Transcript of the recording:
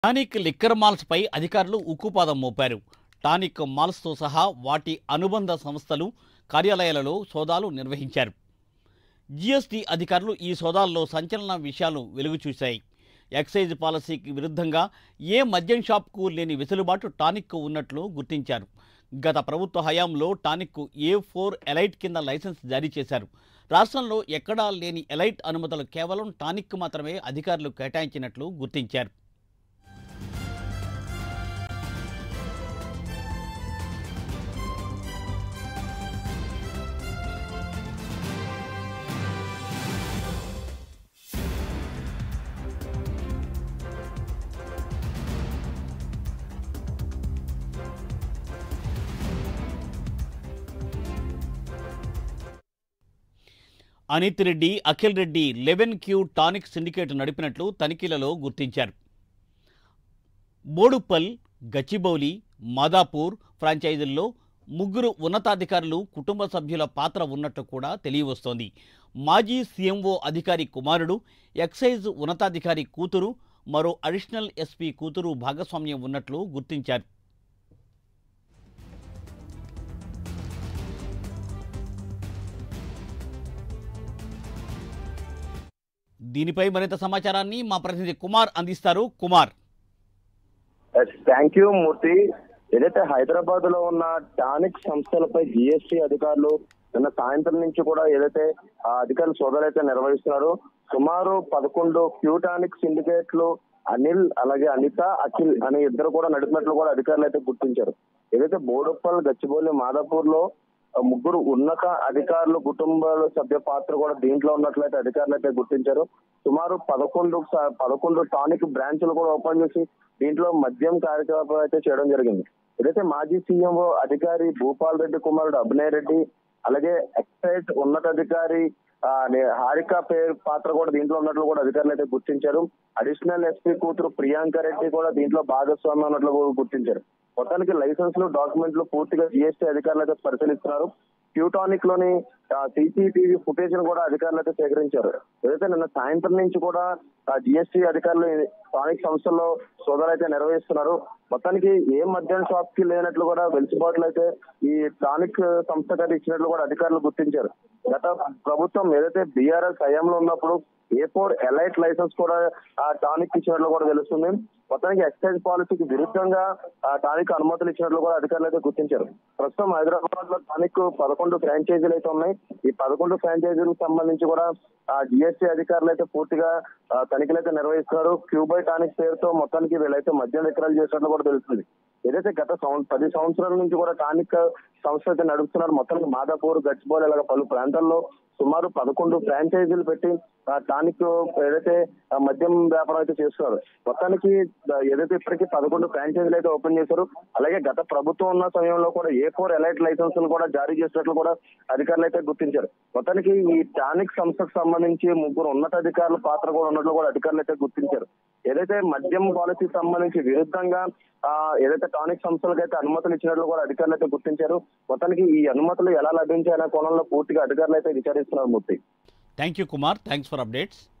tonic liquor మాల్స్పై అధికారులు ఉక్కుపాదం మోపారు tonic మాల్స్తో సహా వాటి అనుబంధ సంస్థలు కార్యాలయాలలో సోదాలు నిర్వహించారు జీఎస్టీ అధికారులు ఈ సోదాల్లో సంచలన విషయాలు వెలుగు చూశాయి ఎక్సైజ్ పాలసీకి విరుద్ధంగా ఏ మద్యం షాప్కు లేని వెసులుబాటు టానిక్కు ఉన్నట్లు గుర్తించారు గత ప్రభుత్వ హయాంలో టానిక్కు ఏ ఫోర్ ఎలైట్ కింద లైసెన్స్ జారీ చేశారు రాష్ట్రంలో ఎక్కడా లేని ఎలైట్ అనుమతులు కేవలం టానిక్ మాత్రమే అధికారులు కేటాయించినట్లు గుర్తించారు Anith Reddy Akhil Reddy eleven Q tonic syndicate నడిపినట్లు తనిఖీలలో గుర్తించారు బోడుప్పల్ గచ్చిబౌలి మాదాపూర్ ఫ్రాంచైజీల్లో ముగ్గురు ఉన్నతాధికారులు కుటుంబ సభ్యుల పాత్ర ఉన్నట్టు కూడా తెలియవస్తోంది మాజీ సీఎంఓ అధికారి కుమారుడు ఎక్సైజ్ ఉన్నతాధికారి కూతురు మరో అడిషనల్ ఎస్పీ కూతురు భాగస్వామ్యం ఉన్నట్లు గుర్తించారు దీనిపై మరింత సమాచారాన్ని మా ప్రతినిధి కుమార్ అందిస్తారు కుమార్ థ్యాంక్ యూ మూర్తి ఏదైతే హైదరాబాద్ లో ఉన్న టానిక్ సంస్థలపై జిఎస్టీ అధికారులు నిన్న సాయంత్రం నుంచి కూడా ఏదైతే ఆ అధికారులు సోదాలు అయితే నిర్వహిస్తున్నారు సుమారు పదకొండు క్యూటానిక్ సిండికేట్లు అనిల్ అలాగే అనిత అఖిల్ అనే ఇద్దరు కూడా నడిపినట్లు కూడా అధికారులు అయితే గుర్తించారు ఏదైతే బోడుప్పల్ గచ్చిబౌలి మాదాపూర్ లో ఆ ముగ్గురు ఉన్నత అధికారులు కుటుంబాల సభ్య పాత్ర కూడా దీంట్లో ఉన్నట్లయితే అధికారులు అయితే గుర్తించారు సుమారు పదకొండు స- పదకొండు టానిక్ బ్రాంచ్లు కూడా ఓపెన్ చేసి దీంట్లో మద్యం కార్యకలాపాలు అయితే చేయడం జరిగింది ఏదైతే మాజీ సీఎంఓ అధికారి భూపాల్ రెడ్డి కుమారుడు అభినయ్ రెడ్డి అలాగే ఎక్సైజ్ ఉన్నతాధికారి ఆ, నే- హారిక పేరు పాత్ర కూడా దీంట్లో ఉన్నట్లు కూడా అధికారులు అయితే గుర్తించారు అడిషనల్ ఎస్పీ కూతురు ప్రియాంక రెడ్డి కూడా దీంట్లో భాగస్వామ్యం ఉన్నట్లు కూడా గుర్తించారు మొత్తానికి లైసెన్స్లు డాక్యుమెంట్లు పూర్తిగా జిఎస్టీ అధికారులు అయితే పరిశీలిస్తున్నారు క్యూటానిక్ లోని సీసీటీవీ ఫుటేజ్ ను కూడా అధికారులు అయితే సేకరించారు ఏదైతే నిన్న సాయంత్రం నుంచి కూడా జిఎస్టీ అధికారులు టానిక్ సంస్థల్లో సోదాలు అయితే నిర్వహిస్తున్నారు మొత్తానికి ఏ మద్యం షాప్ కి లేనట్లు కూడా వెలిసిబాట్లు అయితే ఈ టానిక్ సంస్థ గారు ఇచ్చినట్లు కూడా అధికారులు గుర్తించారు గత ప్రభుత్వం ఏదైతే బీఆర్ఎస్ హయాంలో ఉన్నప్పుడు ఏ ఫోర్ ఎలైట్ లైసెన్స్ కూడా ఆ టానిక్ ఇచ్చినట్లు కూడా తెలుస్తుంది మొత్తానికి ఎక్సైజ్ పాలసీకి విరుద్ధంగా ఆ టానిక్ అనుమతులు ఇచ్చినట్లు కూడా అధికారులు అయితే గుర్తించారు ప్రస్తుతం హైదరాబాద్ లో టానిక్ పదకొండు ఫ్రాంచైజీలు అయితే ఉన్నాయి ఈ పదకొండు ఫ్రాంచైజీలకు సంబంధించి కూడా ఆ జిఎస్టీ అధికారులు అయితే పూర్తిగా ఆ, తనిఖీలు అయితే నిర్వహిస్తున్నారు క్యూబై టానిక్ పేరుతో మొత్తానికి వీళ్ళైతే మద్యం విక్రయాలు చేసినట్లు కూడా తెలుస్తుంది ఏదైతే గత సంవ- పది సంవత్సరాల నుంచి కూడా టానిక్ సంస్థ అయితే నడుపుతున్నారు మొత్తానికి మాదాపూర్ గచ్చిబౌలి ఇలాగ పలు ప్రాంతాల్లో సుమారు పదకొండు ఫ్రాంచైజీలు పెట్టి ఆ టానిక్ ఏదైతే ఆ మద్యం వ్యాపారం అయితే చేస్తున్నారు మొత్తానికి ఆ, ఏదైతే ఇప్పటికీ పదకొండు ఫ్రాంచైజీలు అయితే ఓపెన్ చేశారు అలాగే గత ప్రభుత్వం ఉన్న సమయంలో కూడా ఏ ఫోర్ ఎలైట్ లైసెన్స్ కూడా జారీ చేసినట్లు కూడా అధికారులు అయితే గుర్తించారు మొత్తానికి ఈ టానిక్ సంస్థకు సంబంధించి ముగ్గురు ఉన్నతాధికారుల పాత్ర కూడా ఉన్నట్లు కూడా అధికారులు అయితే గుర్తించారు ఏదైతే మద్యం పాలసీ సంబంధించి విరుద్ధంగా ఆ ఏదైతే టానిక్ సంస్థలకు అయితే అనుమతులు ఇచ్చినట్లు కూడా అధికారులు అయితే గుర్తించారు మొత్తానికి ఈ అనుమతులు ఎలా లభించాయనే కోణంలో పూర్తిగా అధికారులు అయితే విచారిస్తున్నారు Murthy thank you Kumar thanks for updates